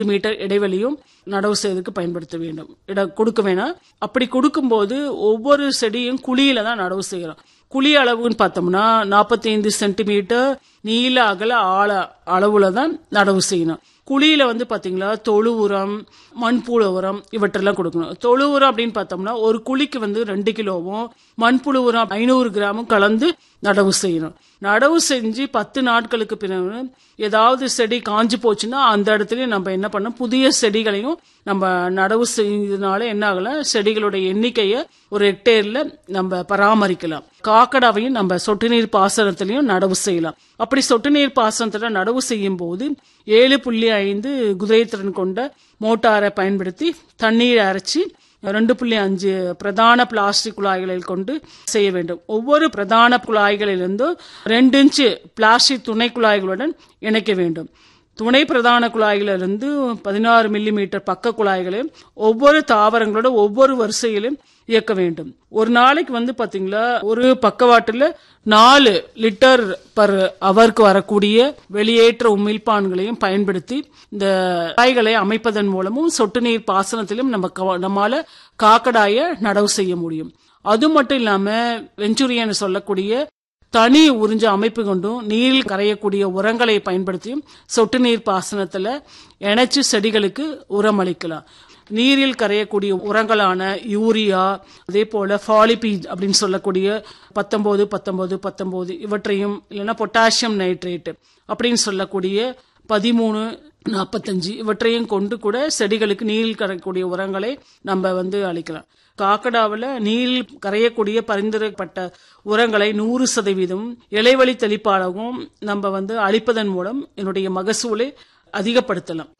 Metre இடைவெளியும் நடவு செய்வதற்கு பயன்படுத்த வேண்டும் இட கொடுக்க வேணாம் அப்படி கொடுக்கும்போது ஒவ்வொரு செடியும் குழியில தான் நடவு செய்யறோம் குழி அளவுன்னு பார்த்தோம்னா 45 சென்டிமீட்டர் நீள அகல ஆழ அளவுல தான் நடவு செய்யணும் குழியில வந்து பாத்தீங்களா தொழு உரம் மண்புழு உரம் இவற்றெல்லாம் கொடுக்கணும் தொழு உரம் அப்படின்னு பார்த்தோம்னா ஒரு குழிக்கு வந்து ரெண்டு கிலோவும் மண்புழு உரம் ஐநூறு கிராமும் கலந்து நடவு செய்யணும் நடவு செஞ்சு பத்து நாட்களுக்கு பிறகு ஏதாவது செடி காஞ்சு போச்சுன்னா அந்த இடத்துல நம்ம என்ன பண்ணோம் புதிய செடிகளையும் நம்ம நடவு செய்யறதுனால என்ன ஆகலாம் செடிகளுடைய எண்ணிக்கையை ஒரு ஹெக்டேர்ல நம்ம பராமரிக்கலாம் காக்கடாவையும் நம்ம சொட்டு நீர் பாசனத்திலையும் நடவு செய்யலாம் அப்படி சொட்டு நீர் பாசனத்துல நடவு செய்யும் போது ஏழு புள்ளி ஐந்து குதிரைத்திறன் கொண்ட மோட்டாரை பயன்படுத்தி தண்ணீர் அரைச்சி ரெண்டு புள்ளி அஞ்சு பிரதான பிளாஸ்டிக் குழாய்களில் கொண்டு செய்ய வேண்டும் ஒவ்வொரு பிரதான குழாய்களிலிருந்து ரெண்டு இன்ச்சு பிளாஸ்டிக் துணை குழாய்களுடன் இணைக்க வேண்டும் துணை பிரதான குழாய்களிலிருந்து பதினாறு மில்லி மீட்டர் பக்க குழாய்களையும் ஒவ்வொரு தாவரங்களோட ஒவ்வொரு வரிசையிலும் இயக்க வேண்டும் ஒரு நாளைக்கு வந்து பாத்தீங்களா ஒரு பக்கவாட்டுல நாலு லிட்டர் பர் அவருக்கு வரக்கூடிய வெளியேற்ற உமிழ்ப்பான்களையும் பயன்படுத்தி இந்த காய்களை அமைப்பதன் மூலமும் சொட்டு நீர் பாசனத்திலும் நம்ம கவ- நம்மால காக்கடாய நடவு செய்ய முடியும் அது மட்டும் இல்லாம வெஞ்சுரியன் சொல்லக்கூடிய தனி உறிஞ்ச அமைப்பு கொண்டும் நீரில் கரையக்கூடிய உரங்களை பயன்படுத்தியும் சொட்டு நீர் பாசனத்துல இணைச்சு செடிகளுக்கு உரம் அளிக்கலாம் நீரில் கரையக்கூடிய உரங்களான யூரியா அதே போல ஃபாலிபீட் அப்படின்னு சொல்லக்கூடிய பத்தொன்பது பத்தொன்பது பத்தொன்பது இவற்றையும் இல்லைன்னா பொட்டாசியம் நைட்ரேட் அப்படின்னு சொல்லக்கூடிய பதிமூணு நாற்பத்தஞ்சு இவற்றையும் கொண்டு கூட செடிகளுக்கு நீரில் கரையக்கூடிய உரங்களை நம்ம வந்து அளிக்கலாம் காக்கடாவில் நீரில் கரையக்கூடிய பரிந்துரைப்பட்ட உரங்களை நூறு சதவீதம் இலைவழி தெளிப்பாளவும் நம்ம வந்து அளிப்பதன் மூலம் என்னுடைய மகசூலை அதிகப்படுத்தலாம்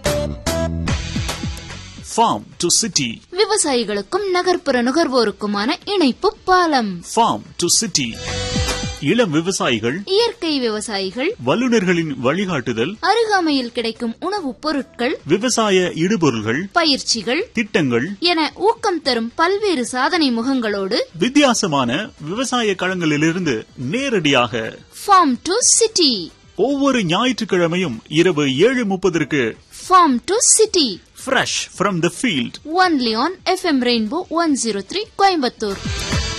Farm to City. விவசாயிகளுக்கும் நகர்ப்புற நுகர்வோருக்குமான இணைப்பு பாலம் Farm to City. இளம் விவசாயிகள் இயற்கை விவசாயிகள் வல்லுநர்களின் வழிகாட்டுதல் அருகாமையில் கிடைக்கும் உணவுப் பொருட்கள் விவசாய இடுபொருள்கள் பயிற்சிகள் திட்டங்கள் என ஊக்கம் தரும் பல்வேறு சாதனை முகங்களோடு வித்தியாசமான விவசாய களங்களிலிருந்து நேரடியாக ஃபார்ம் டு சிட்டி ஒவ்வொரு ஞாயிற்றுக்கிழமையும் இரவு ஏழு முப்பதற்கு farm to city fresh from the field only on FM rainbow one zero three Coimbatore